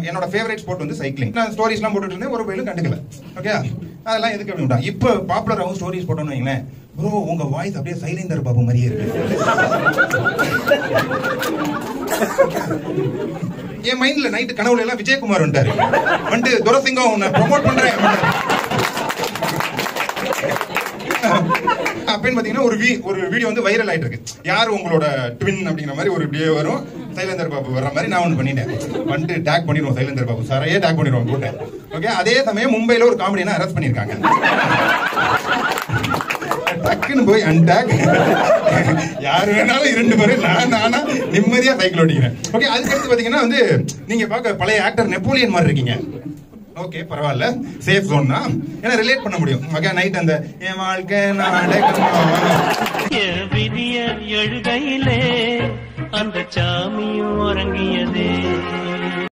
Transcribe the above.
என்னோட favourite sport வந்து cycling நான் ஸ்டோரிஸ்லாம் போட்டுட்டு இருந்தேன் ஒரு பயிலும் கண்டுக்கல ஓகே அதெல்லாம் எதுக்கு அப்படி விட்டான் இப்போ பாப்புலர் ஆகும் ஸ்டோரிஸ் போட்டோம்னு வைங்களேன் ப்ரோ உங்க வாய்ஸ் அப்படியே சைலேந்தர் பாபு மாதிரியே இருக்கு என் மைண்ட்ல நைட்டு கனவுல எல்லாம் விஜயகுமார் வந்துட்டாரு வந்துட்டு துரசிங்கம் உன்னை ப்ரொமோட் பண்றேன் அப்படின்னு பாத்தீங்கன்னா ஒரு வி- ஒரு வீடியோ வந்து வைரல் ஆயிட்டு இருக்கு யார் உங்களோட ட்வின் அப்படிங்கிற மாதிரி ஒரு வீடியோ வரும் சைலேந்தர் பாபு வர்ற மாதிரி நான் ஒன்று பண்ணிட்டேன் வந்துட்டு டேக் பண்ணிடுவோம் சைலேந்தர் பாபு சாரையே டேக் பண்ணிடுவோம் போட்டேன் ஓகே அதே சமயம் மும்பைல ஒரு காமெடினா அரெஸ்ட் பண்ணியிருக்காங்க டக்குன்னு போய் அன்டாக் யார் வேணாலும் இரண்டு பேரும் நான் நானா நிம்மதியா சைக்கிள் ஓட்டிக்கிறேன் ஓகே அதுக்கடுத்து பாத்தீங்கன்னா வந்து நீங்க பார்க்க பழைய ஆக்டர் நெப்போலியன் மாதிரி இருக்கீங்க ஓகே பரவாயில்ல சேஃப் ஜோன் தான் ஏன்னா ரிலேட் பண்ண முடியும் ஓகே நைட் அந்த என் வாழ்க்கை நாடகமா என் விதிய எழுகையிலே அந்த சாமியும் உறங்கியதே